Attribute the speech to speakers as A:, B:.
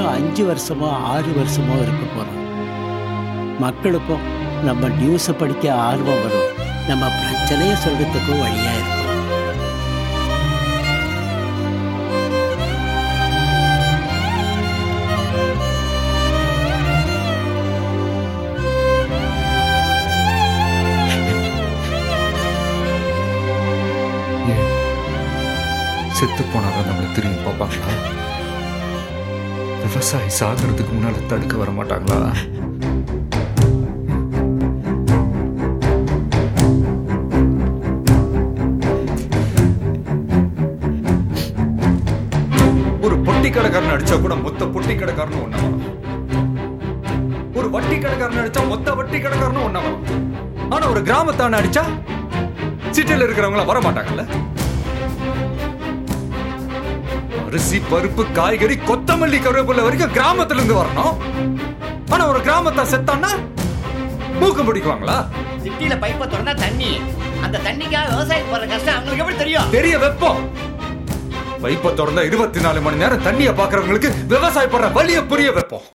A: இன்னும் அஞ்சு வருஷமோ ஆறு வருஷமோ இருக்க போறோம் மக்களுக்கும் நம்ம நியூஸை படிக்க ஆர்வம் வரும் நம்ம பிரச்சனையை சொல்றதுக்கும் வழியா இருக்கும்
B: ஏன் செத்து போனாதான் நம்மளை திரும்பி பார்ப்பாங்களா விவசாயி சாகிறதுக்கு முன்னால தடுக்க வர மாட்டாங்களா ஒரு பொட்டி கடைக்காரன் அடிச்சா கூட மொத்த பொட்டி கடைக்காரனும் ஒண்ணா வரும் ஒரு வட்டி கடைக்காரன் அடிச்சா மொத்த வட்டி கடைக்காரனும் ஒண்ணா வரும் ஆனா ஒரு கிராமத்தான அடிச்சா சிட்டில இருக்கிறவங்கள வர மாட்டாங்கல்ல அரிசி பருப்பு காய்கறி கொத்தமல்லி கருவேப்பிலை வரைக்கும் கிராமத்துல இருந்து வரணும் ஆனா ஒரு கிராமத்தை செத்தான்னா மூக்கம் பிடிக்குவாங்களா
C: சிட்டில பைப்பை திறந்தா தண்ணி அந்த தண்ணிக்காக விவசாயம் போற கஷ்டம் அவங்களுக்கு எப்படி தெரியும்
B: பெரிய வெப்பம் பைப்பை திறந்தா இருபத்தி நாலு மணி நேரம் தண்ணியை பாக்குறவங்களுக்கு விவசாயப்படுற வலிய புரிய வைப்போம்